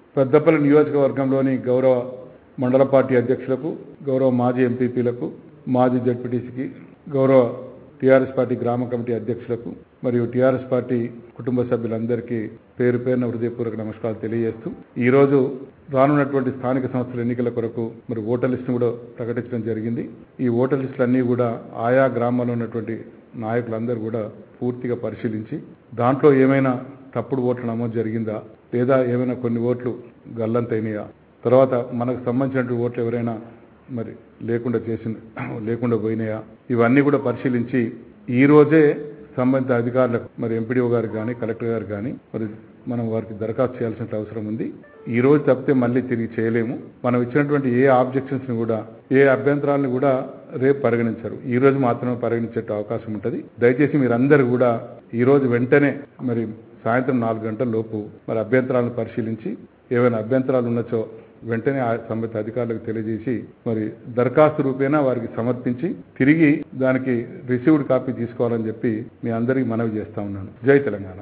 పెద్దపల్లి నియోజకవర్గంలోని గౌరవ మండల పార్టీ అధ్యక్షులకు గౌరవ మాజీ ఎంపీపీలకు మాజీ జడ్పీటీసీకి గౌరవ టీఆర్ఎస్ పార్టీ గ్రామ కమిటీ అధ్యక్షులకు మరియు టీఆర్ఎస్ పార్టీ కుటుంబ సభ్యులందరికీ పేరు పేరున హృదయపూర్వక నమస్కారాలు తెలియజేస్తూ ఈరోజు రానున్నటువంటి స్థానిక సంస్థల ఎన్నికల కొరకు మరి ఓటర్ లిస్టును కూడా ప్రకటించడం జరిగింది ఈ ఓటర్ లిస్టులన్నీ కూడా ఆయా గ్రామాల్లో ఉన్నటువంటి నాయకులందరూ కూడా పూర్తిగా పరిశీలించి దాంట్లో ఏమైనా తప్పుడు ఓట్ల నమోదు జరిగిందా లేదా ఏమైనా కొన్ని ఓట్లు గల్లంతైనాయా తర్వాత మనకు సంబంధించినటువంటి ఓట్లు ఎవరైనా మరి లేకుండా చేసిన లేకుండా పోయినాయా ఇవన్నీ కూడా పరిశీలించి ఈ రోజే సంబంధిత అధికారులకు మరి ఎంపీడీఓ గారికి కానీ కలెక్టర్ గారికి కానీ మరి మనం వారికి దరఖాస్తు చేయాల్సిన అవసరం ఉంది ఈ రోజు తప్పితే మళ్ళీ తిరిగి చేయలేము మనం ఇచ్చినటువంటి ఏ ఆబ్జెక్షన్స్ ని కూడా ఏ అభ్యంతరాలను కూడా రేపు పరిగణించరు ఈ రోజు మాత్రమే పరిగణించే అవకాశం ఉంటుంది దయచేసి మీరందరూ కూడా ఈ రోజు వెంటనే మరి సాయంత్రం నాలుగు గంటల లోపు మరి అభ్యంతరాలను పరిశీలించి ఏవైనా అభ్యంతరాలు ఉన్నచో వెంటనే ఆ సంబంధిత అధికారులకు తెలియజేసి మరి దరఖాస్తు రూపేణా వారికి సమర్పించి తిరిగి దానికి రిసీవ్డ్ కాపీ తీసుకోవాలని చెప్పి మీ అందరికీ మనవి చేస్తా ఉన్నాను జై తెలంగాణ